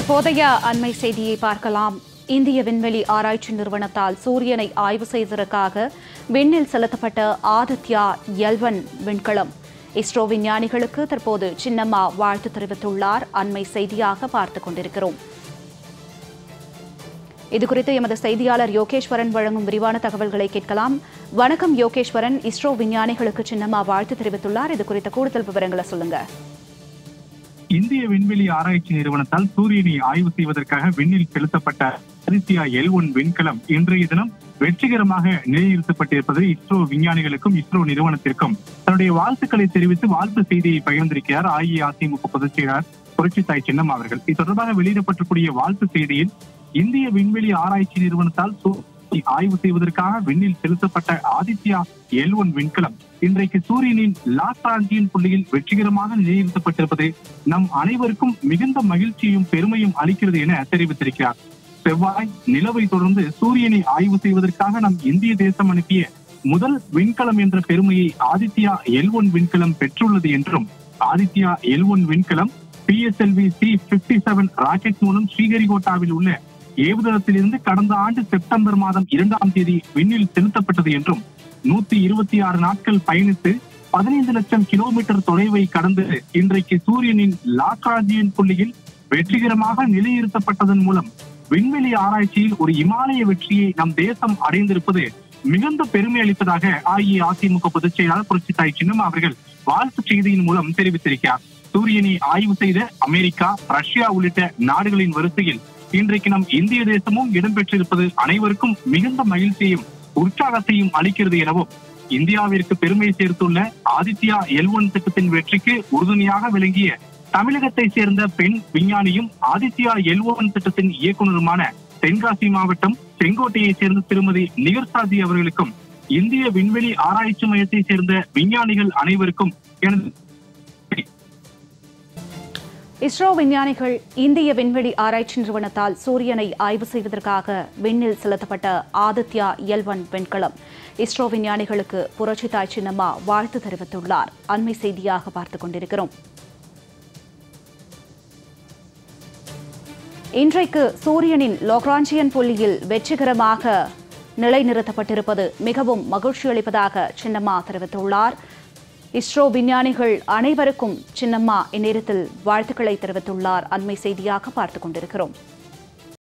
தற்போதைய அண்மை செய்தியை பார்க்கலாம் இந்திய விண்வெளி ஆராய்ச்சி நிறுவனத்தால் சூரியனை ஆய்வு செய்வதற்காக விண்ணில் செலுத்தப்பட்ட ஆதித்யா எல்வன் விண்கலம் இஸ்ரோ விஞ்ஞானிகளுக்கு தற்போது சின்னம்மா வாழ்த்து தெரிவித்துள்ளார் அண்மை செய்தியாக பார்த்துக் கொண்டிருக்கிறோம் இதுகுறித்து எமது செய்தியாளர் யோகேஸ்வரன் வழங்கும் விரிவான தகவல்களை கேட்கலாம் வணக்கம் யோகேஸ்வரன் இஸ்ரோ விஞ்ஞானிகளுக்கு சின்னம்மா வாழ்த்து தெரிவித்துள்ளார் இது குறித்த கூடுதல் விவரங்களை சொல்லுங்க இந்திய விண்வெளி ஆராய்ச்சி நிறுவனத்தால் சூரியனை ஆய்வு செய்வதற்காக விண்ணில் செலுத்தப்பட்ட ஆதித்யா எல் ஒன் விண்கலம் இன்றைய தினம் வெற்றிகரமாக நிலைநிறுத்தப்பட்டிருப்பது இஸ்ரோ விஞ்ஞானிகளுக்கும் இஸ்ரோ நிறுவனத்திற்கும் தன்னுடைய வாழ்த்துக்களை தெரிவித்து வாழ்த்து செய்தியை பகிர்ந்திருக்கிறார் அஇஅதிமுக பொதுச் செயலாளர் புரட்சித்தாய் சின்னம் அவர்கள் இது தொடர்பாக வெளியிடப்பட்டிருக்கூடிய வாழ்த்து செய்தியில் இந்திய விண்வெளி ஆராய்ச்சி நிறுவனத்தால் சூரியனை ஆய்வு செய்வதற்காக விண்ணில் செலுத்தப்பட்ட ஆதித்யா எல் ஒன் விண்கலம் இன்றைக்கு சூரியனின் லாஸ்ராஞ்சியின் புள்ளியில் வெற்றிகரமாக நிலைநிறுத்தப்பட்டிருப்பது நம் அனைவருக்கும் மிகுந்த மகிழ்ச்சியும் பெருமையும் அளிக்கிறது என தெரிவித்திருக்கிறார் செவ்வாய் நிலவை தொடர்ந்து சூரியனை ஆய்வு செய்வதற்காக நம் இந்திய தேசம் அனுப்பிய முதல் விண்கலம் என்ற பெருமையை ஆதித்யா எல் ஒன் விண்கலம் பெற்றுள்ளது என்றும் ஆதித்யா எல் ஒன் விண்கலம் PSLV C fifty seven rocket மூலம் ஸ்ரீஹரிகோட்டாவில் உள்ள ஏவுதளத்திலிருந்து கடந்த ஆண்டு செப்டம்பர் மாதம் இரண்டாம் தேதி விண்ணில் செலுத்தப்பட்டது என்றும் நூத்தி இருபத்தி ஆறு நாட்கள் பயணித்து பதினைந்து லட்சம் கிலோமீட்டர் தொலைவை கடந்து இன்றைக்கு சூரியனின் லாக்ராஜியன் புள்ளியில் வெற்றிகரமாக நிலைநிறுத்தப்பட்டதன் மூலம் விண்வெளி ஆராய்ச்சியில் ஒரு இமாலய வெற்றியை நம் தேசம் அடைந்திருப்பது மிகுந்த பெருமை அளிப்பதாக அஇஅதிமுக பொதுச் செயலாளர் புரட்சித்தாய் சின்னம் அவர்கள் வாழ்த்து செய்தியின் மூலம் தெரிவித்திருக்கிறார் சூரியனை ஆய்வு செய்த அமெரிக்கா ரஷ்யா உள்ளிட்ட நாடுகளின் வரிசையில் இன்றைக்கு நம் இந்திய தேசமும் இடம்பெற்றிருப்பது அனைவருக்கும் மிகுந்த மகிழ்ச்சியையும் உற்சாகத்தையும் அளிக்கிறது எனவும் இந்தியாவிற்கு பெருமை சேர்த்துள்ள ஆதித்யா எல் ஒன் திட்டத்தின் வெற்றிக்கு உறுதுணையாக விளங்கிய தமிழகத்தை சேர்ந்த பெண் விஞ்ஞானியும் ஆதித்யா எல் ஒன் திட்டத்தின் இயக்குநருமான தென்காசி மாவட்டம் செங்கோட்டையை சேர்ந்த திருமதி நிகர்சாதி அவர்களுக்கும் இந்திய விண்வெளி ஆராய்ச்சி மையத்தை சேர்ந்த விஞ்ஞானிகள் அனைவருக்கும் எனது இஸ்ரோ விஞ்ஞானிகள் இந்திய விண்வெளி ஆராய்ச்சி நிறுவனத்தால் சூரியனை ஆய்வு செய்வதற்காக விண்ணில் செலுத்தப்பட்ட ஆதித்யா எல் ஒன் விண்கலம் இஸ்ரோ விஞ்ஞானிகளுக்கு புரட்சித்தாய் சின்னம்மா வாழ்த்து தெரிவித்துள்ளார் அண்மை செய்தியாக பார்த்துக் கொண்டிருக்கிறோம் இன்றைக்கு சூரியனின் லோக்ராஞ்சியன் புள்ளியில் வெற்றிகரமாக நிலைநிறுத்தப்பட்டிருப்பது மிகவும் மகிழ்ச்சி அளிப்பதாக சின்னம்மா தெரிவித்துள்ளார் இஸ்ரோ விஞ்ஞானிகள் அனைவருக்கும் சின்னம்மா இந்நேரத்தில் வாழ்த்துக்களை தெரிவித்துள்ளார் அண்மை செய்தியாக பார்த்துக் கொண்டிருக்கிறோம்